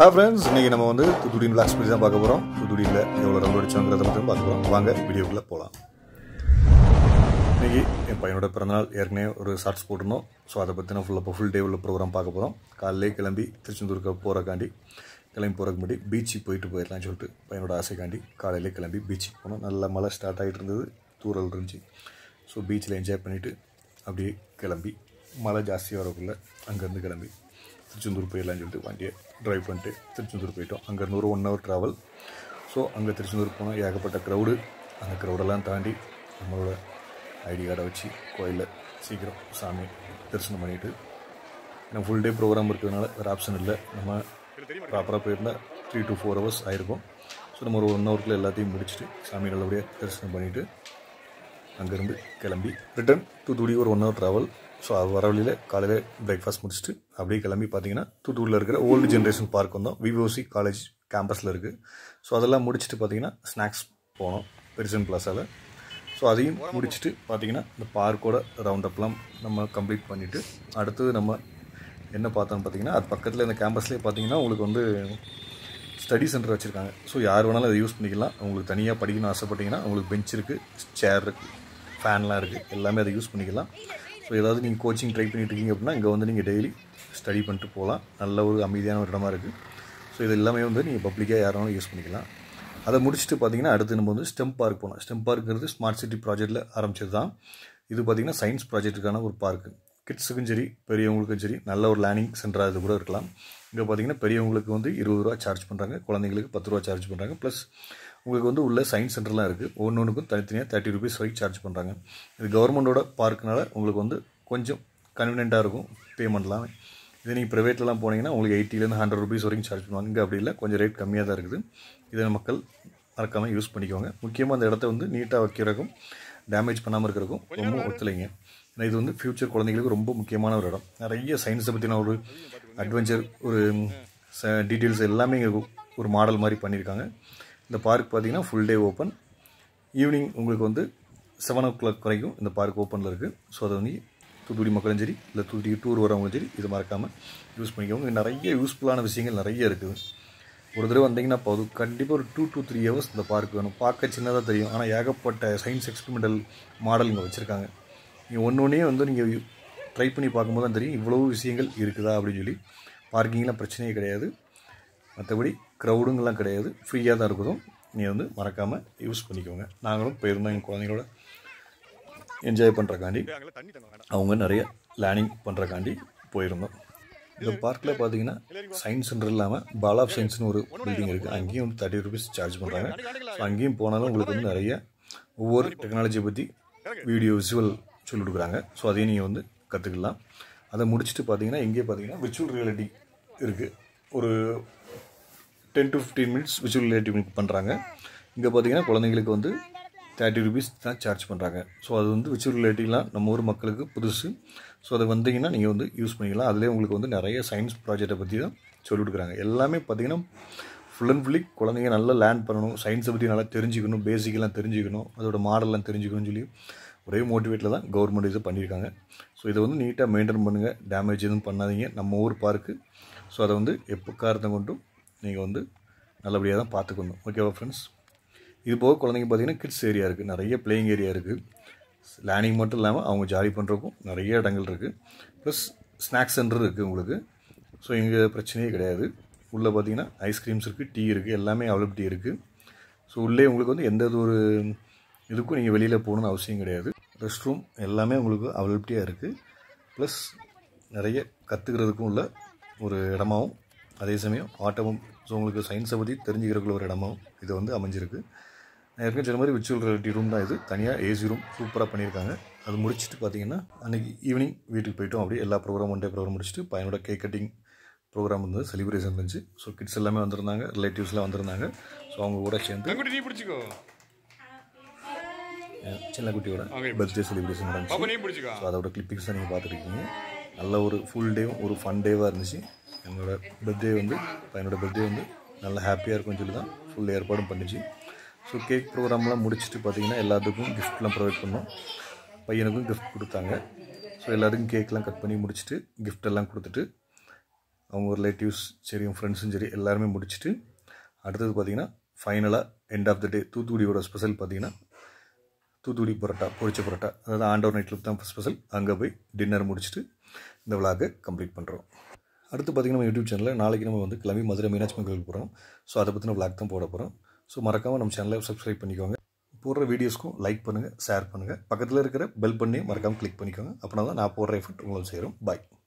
ஹா ஃப்ரெண்ட்ஸ் இன்னைக்கு நம்ம வந்து தூத்துக்குடி பிளாக்ஸ் பற்றி தான் பார்க்க போகிறோம் தூத்துக்குடியில் எவ்வளோ ரன் அடிச்சோங்கிறத மட்டும் பார்க்க போகிறோம் வாங்க வீடியோக்குள்ளே போகலாம் இன்னைக்கு என் பையனோட பிறந்தநாள் ஏற்கனவே ஒரு ஷார்ட்ஸ் போட்டிருந்தோம் ஸோ அதை பற்றின ஃபுல்லாக ஃபுல் டே உள்ள ப்ரோக்ராம் பார்க்க போகிறோம் காலையிலே கிளம்பி திருச்செந்தூருக்கு போகிறக்காண்டி கிளம்பி போகிறக்கு முன்னாடி பீச்சுக்கு போயிட்டு போயிடலாம்னு சொல்லிட்டு பையனோட ஆசைக்காண்டி காலையிலே கிளம்பி பீச்சுக்கு போனோம் நல்ல மழை ஸ்டார்ட் ஆகிட்டு இருந்தது தூரல் இருந்துச்சு ஸோ பீச்சில் என்ஜாய் பண்ணிவிட்டு அப்படியே கிளம்பி மழை ஜாஸ்தி வரக்குள்ளே அங்கேருந்து கிளம்பி திருச்செந்தூர் போயிடலாம்னு சொல்லிட்டு வண்டியை ட்ரைவ் பண்ணிட்டு திருச்செந்தூர் போயிட்டோம் அங்கேருந்து ஒரு ஒன் ஹவர் ட்ராவல் ஸோ அங்கே திருச்செந்தூர் போனோம் ஏகப்பட்ட க்ரௌடு அந்த க்ரௌடெல்லாம் தாண்டி நம்மளோட ஐடி கார்டை வச்சு கோயிலில் சீக்கிரம் சாமி தரிசனம் பண்ணிவிட்டு ஏன்னா ஃபுல் டே ப்ரோக்ராம் இருக்கிறதுனால வேறு ஆப்ஷன் இல்லை நம்ம ப்ராப்பராக போயிருந்தால் த்ரீ டு ஃபோர் ஹவர்ஸ் ஆயிருக்கும் ஸோ நம்ம ஒரு ஒன் ஹவருக்குள்ள எல்லாத்தையும் முடிச்சுட்டு சாமி நல்லபடியாக தரிசனம் பண்ணிவிட்டு அங்கேருந்து கிளம்பி ரிட்டன் தூத்துக்குடி ஒரு ஒன் ஹவர் ட்ராவல் ஸோ அது வர வழியில் காலையில் பிரேக்ஃபாஸ்ட் முடிச்சுட்டு அப்படியே கிளம்பி பார்த்தீங்கன்னா தூத்துக்குடியில் இருக்கிற ஓல்டு ஜென்ரேஷன் பார்க் வந்தோம் விவோசி காலேஜ் கேம்பஸில் இருக்குது ஸோ அதெல்லாம் முடிச்சுட்டு பார்த்தீங்கன்னா ஸ்நாக்ஸ் போனோம் பெரிசன் பிளாஸாவில் ஸோ அதையும் முடிச்சுட்டு பார்த்தீங்கன்னா இந்த பார்க்கோட ரவுண்ட் அப்லாம் நம்ம கம்ப்ளீட் பண்ணிவிட்டு அடுத்தது நம்ம என்ன பார்த்தோம்னு பார்த்தீங்கன்னா அது பக்கத்தில் இந்த கேம்பஸ்லேயே பார்த்தீங்கன்னா உங்களுக்கு வந்து ஸ்டடி சென்டர் வச்சுருக்காங்க ஸோ யார் வேணாலும் அதை யூஸ் பண்ணிக்கலாம் உங்களுக்கு தனியாக படிக்கணும்னு ஆசைப்பட்டீங்கன்னா உங்களுக்கு பெஞ்ச் இருக்குது சேர் இருக்குது ஃபேன்லாம் இருக்குது எல்லாமே அதை யூஸ் பண்ணிக்கலாம் ஸோ ஏதாவது நீங்கள் கோச்சிங் ட்ரை பண்ணிட்டு இருக்கீங்க அப்படின்னா இங்கே வந்து நீங்கள் டெய்லி ஸ்டடி பண்ணிட்டு போகலாம் நல்ல ஒரு அமைதியான ஒரு இடமா இருக்குது ஸோ இது எல்லாமே வந்து நீங்கள் பப்ளிக்காக யாராலும் யூஸ் பண்ணிக்கலாம் அதை முடிச்சுட்டு பார்த்தீங்கன்னா அடுத்து நம்ம வந்து ஸ்டெம் பார்க் போனோம் ஸ்டெம் பார்க்குங்கிறது ஸ்மார்ட் சிட்டி ப்ராஜெக்ட்டில் ஆரம்பிச்சது தான் இது பார்த்தீங்கன்னா சயின்ஸ் ப்ராஜெக்ட்டுக்கான ஒரு பார்க்கு கிட்ஸுக்கும் சரி பெரியவங்களுக்கும் சரி நல்ல ஒரு லேர்னிங் சென்டராக இது கூட இருக்கலாம் இங்கே பார்த்தீங்கன்னா பெரியவங்களுக்கு வந்து இருபது ரூபா சார்ஜ் பண்ணுறாங்க குழந்தைங்களுக்கு பத்து ரூபா சார்ஜ் பண்ணுறாங்க ப்ளஸ் உங்களுக்கு வந்து உள்ள சயின்ஸ் சென்டர்லாம் இருக்குது ஒவ்வொன்றுக்கும் தனித்தனியாக தேர்ட்டி ருபீஸ் வரைக்கும் சார்ஜ் பண்ணுறாங்க இது கவர்மெண்ட்டோட பார்க்குனால உங்களுக்கு வந்து கொஞ்சம் கன்வீனியண்ட்டாக இருக்கும் பேமெண்ட்லாம் இது நீங்கள் ப்ரைவேட்லலாம் போனீங்கன்னா உங்களுக்கு எயிட்டிலேருந்து ஹண்ட்ரட் ருபீஸ் வரைக்கும் சார்ஜ் பண்ணுவாங்க இங்கே அப்படி இல்லை கொஞ்சம் ரேட் கம்மியாக தான் இருக்குது இதை மக்கள் மறக்காமல் யூஸ் பண்ணிக்கோங்க முக்கியமாக அந்த இடத்த வந்து நீட்டாக வைக்கிறதுக்கும் டேமேஜ் பண்ணாமல் இருக்கிறதுக்கும் ரொம்ப ஒத்துழைங்க ஏன்னா இது வந்து ஃப்யூச்சர் குழந்தைங்களுக்கு ரொம்ப முக்கியமான ஒரு இடம் நிறைய சயின்ஸை பற்றின ஒரு அட்வென்ச்சர் ஒரு டீட்டெயில்ஸ் எல்லாமே இங்கே ஒரு மாடல் மாதிரி பண்ணியிருக்காங்க இந்த பார்க் பார்த்தீங்கன்னா ஃபுல் டே ஓப்பன் ஈவினிங் உங்களுக்கு வந்து செவன் ஓ கிளாக் வரைக்கும் இந்த பார்க் ஓப்பனில் இருக்குது ஸோ அதை வந்து தூத்துக்குடி மக்களும் சரி இல்லை தூத்துக்குடி டூர் வரவங்களும் சரி இது மறக்காமல் யூஸ் பண்ணிக்கோங்க இங்க நிறைய யூஸ்ஃபுல்லான விஷயங்கள் நிறைய இருக்குது ஒரு தடவை வந்தீங்கன்னா போதும் கண்டிப்பாக ஒரு டூ டு த்ரீ ஹவர்ஸ் இந்த பார்க் வேணும் பார்க்க சின்னதாக தெரியும் ஆனால் ஏகப்பட்ட சயின்ஸ் எக்ஸ்பெரிமெண்டல் மாடல் இங்கே வச்சுருக்காங்க நீங்கள் ஒன்று ஒன்றே வந்து நீங்கள் ட்ரை பண்ணி பார்க்கும்போது தான் தெரியும் இவ்வளோ விஷயங்கள் இருக்குதா அப்படின்னு சொல்லி பார்க்கிங்லாம் பிரச்சனையே கிடையாது மற்றபடி க்ரௌடுங்கெல்லாம் கிடையாது ஃப்ரீயாக தான் இருக்குதும் நீங்கள் வந்து மறக்காமல் யூஸ் பண்ணிக்கோங்க நாங்களும் போயிருந்தோம் எங்கள் குழந்தைங்களோட என்ஜாய் பண்ணுறக்காண்டி அவங்க நிறைய லேர்னிங் பண்ணுறக்காண்டி போயிருந்தோம் இந்த பார்க்கில் பார்த்தீங்கன்னா சயின்ஸ் சென்டர் இல்லாமல் பால் ஆஃப் சயின்ஸ்னு ஒரு பில்டிங் இருக்குது அங்கேயும் வந்து தேர்ட்டி ருபீஸ் சார்ஜ் பண்ணுறாங்க ஸோ அங்கேயும் போனாலும் உங்களுக்கு வந்து நிறைய ஒவ்வொரு டெக்னாலஜியை பற்றி வீடியோ விசுவல் சொல்லிக் கொடுக்குறாங்க ஸோ அதையும் நீங்கள் வந்து கற்றுக்கலாம் அதை முடிச்சுட்டு பார்த்தீங்கன்னா இங்கே பார்த்தீங்கன்னா விர்ச்சுவல் ரியாலிட்டி இருக்குது ஒரு ten to fifteen minutes virtual reality பண்ணுறாங்க இங்கே பார்த்தீங்கன்னா குழந்தைங்களுக்கு வந்து தேர்ட்டி ருபீஸ் தான் சார்ஜ் பண்ணுறாங்க ஸோ அது வந்து விர்ச்சுவல் ரியாலிட்டிலாம் நம்ம ஊர் மக்களுக்கு புதுசு ஸோ அதை வந்தீங்கன்னா நீங்கள் வந்து யூஸ் பண்ணிக்கலாம் அதிலே உங்களுக்கு வந்து நிறைய சயின்ஸ் ப்ராஜெக்டை பற்றி தான் சொல்லிக் கொடுக்குறாங்க எல்லாமே பார்த்தீங்கன்னா ஃபுல் அண்ட் ஃபுல்லி குழந்தைங்க நல்லா லேர்ன் பண்ணணும் சயின்ஸை பற்றி நல்லா தெரிஞ்சுக்கணும் பேசிக்கெல்லாம் தெரிஞ்சுக்கணும் அதோட மாடல்லாம் தெரிஞ்சுக்கணும்னு சொல்லி ஒரே மோட்டிவேட்டில் தான் கவர்மெண்ட் இது பண்ணியிருக்காங்க ஸோ இதை வந்து நீட்டாக மெயின்டைன் பண்ணுங்கள் டேமேஜ் எதுவும் பண்ணாதீங்க நம்ம ஊர் பார்க்கு ஸோ அதை வந்து எப்போ காரத்தை கொண்டும் நீங்கள் வந்து நல்லபடியாக தான் பார்த்துக்கணும் ஓகேவா ஃப்ரெண்ட்ஸ் இது போக குழந்தைங்க பார்த்தீங்கன்னா கிட்ஸ் ஏரியா இருக்குது நிறைய பிளேயிங் ஏரியா இருக்குது லேர்னிங் மட்டும் இல்லாமல் அவங்க ஜாலி பண்ணுறதுக்கும் நிறைய இடங்கள் இருக்குது ப்ளஸ் ஸ்நாக்ஸ் சென்டர் இருக்குது உங்களுக்கு ஸோ இங்கே பிரச்சனையே கிடையாது உள்ளே பார்த்தீங்கன்னா ஐஸ்கிரீம்ஸ் இருக்குது டீ இருக்குது எல்லாமே அவைலபிலிட்டி இருக்குது ஸோ உள்ளே உங்களுக்கு வந்து எந்த ஒரு இதுக்கும் நீங்கள் வெளியில் போகணுன்னு அவசியம் கிடையாது ரெஸ்ட் ரூம் எல்லாமே உங்களுக்கு அவைலபிலிட்டியாக இருக்குது ப்ளஸ் நிறைய கற்றுக்கிறதுக்கும் உள்ள ஒரு இடமாவும் அதே சமயம் ஆட்டமும் ஸோ உங்களுக்கு சயின்ஸை பற்றி தெரிஞ்சுக்கிறதுக்குள்ள ஒரு இடமாவும் இது வந்து அமைஞ்சிருக்கு நான் ஏற்கனவே சொன்ன மாதிரி விர்ச்சுவல் ரியாலிட்டி ரூம் தான் இது தனியாக ஏசி ரூம் சூப்பராக பண்ணியிருக்காங்க அது முடிச்சுட்டு பார்த்தீங்கன்னா அன்றைக்கி ஈவினிங் வீட்டுக்கு போயிட்டோம் அப்படியே எல்லா ப்ரோக்ராம் ஒன் டே ப்ரோக்ராம் முடிச்சுட்டு பையனோட கேக் கட்டிங் ப்ரோக்ராம் இருந்தது செலிப்ரேஷன் இருந்துச்சு ஸோ கிட்ஸ் எல்லாமே வந்திருந்தாங்க ரிலேட்டிவ்ஸ்லாம் வந்திருந்தாங்க ஸோ அவங்க கூட சேர்ந்து குட்டி நீ பிடிச்சிக்கோ அஹ், சின்ன குட்டியோட பர்த்டே செலிப்ரேஷன் நடந்துச்சு பாப்பா நீ பிடிச்சிக்கோ ஸோ அதோட கிளிப்பிங்ஸ் தான் நீங்கள் பார்த்துருக்கீங்க நல்ல ஒரு ஃபுல் டேவும் ஒரு ஃபன் டேவாக இருந்துச்சு என்னோட பர்த்டே வந்து பையனோட பர்த்டே வந்து நல்ல ஹாப்பியாக இருக்கும்னு சொல்லி தான் ஃபுல் ஏற்பாடும் பண்ணிச்சு ஸோ கேக் ப்ரோக்ராம்லாம் முடிச்சுட்டு பார்த்தீங்கன்னா எல்லாத்துக்கும் கிஃப்ட்லாம் ப்ரொவைட் பண்ணோம் பையனுக்கும் கிஃப்ட் கொடுத்தாங்க ஸோ எல்லாத்துக்கும் கேக்லாம் கட் பண்ணி முடிச்சுட்டு gift எல்லாம் கொடுத்துட்டு அவங்க ரிலேட்டிவ்ஸ் சரி ஃப்ரெண்ட்ஸும் சரி எல்லாருமே முடிச்சுட்டு அடுத்தது பார்த்திங்கன்னா ஃபைனலாக எண்ட் ஆஃப் த டே தூத்துக்குடியோட ஸ்பெஷல் பார்த்திங்கன்னா தூத்துக்குடி பரோட்டா பொரிச்ச பரோட்டா அதாவது ஆண்டவர் நைட் கிளப் தான் ஸ்பெஷல் அங்கே போய் டின்னர் முடிச்சுட்டு இந்த விழாக்கை கம்ப்ளீட் பண்ணுறோம் அடுத்து பார்த்திங்கன்னா நம்ம யூடியூப் சேனலில் நாளைக்கு நம்ம வந்து கிளம்பி மதுரை மீனாட்சி அம்மன் கோயிலுக்கு போகிறோம் ஸோ அதை பற்றின விளாக் தான் போட போகிறோம் ஸோ மறக்காமல் நம்ம சேனலை சப்ஸ்கிரைப் பண்ணிக்கோங்க போடுற வீடியோஸ்க்கும் லைக் பண்ணுங்கள் ஷேர் பண்ணுங்கள் பக்கத்தில் இருக்கிற பெல் பண்ணி மறக்காமல் கிளிக் பண்ணிக்கோங்க அப்படின்னா தான் நான் போடுற எஃபெக்ட் உங்களுக்கு சேரும் பாய்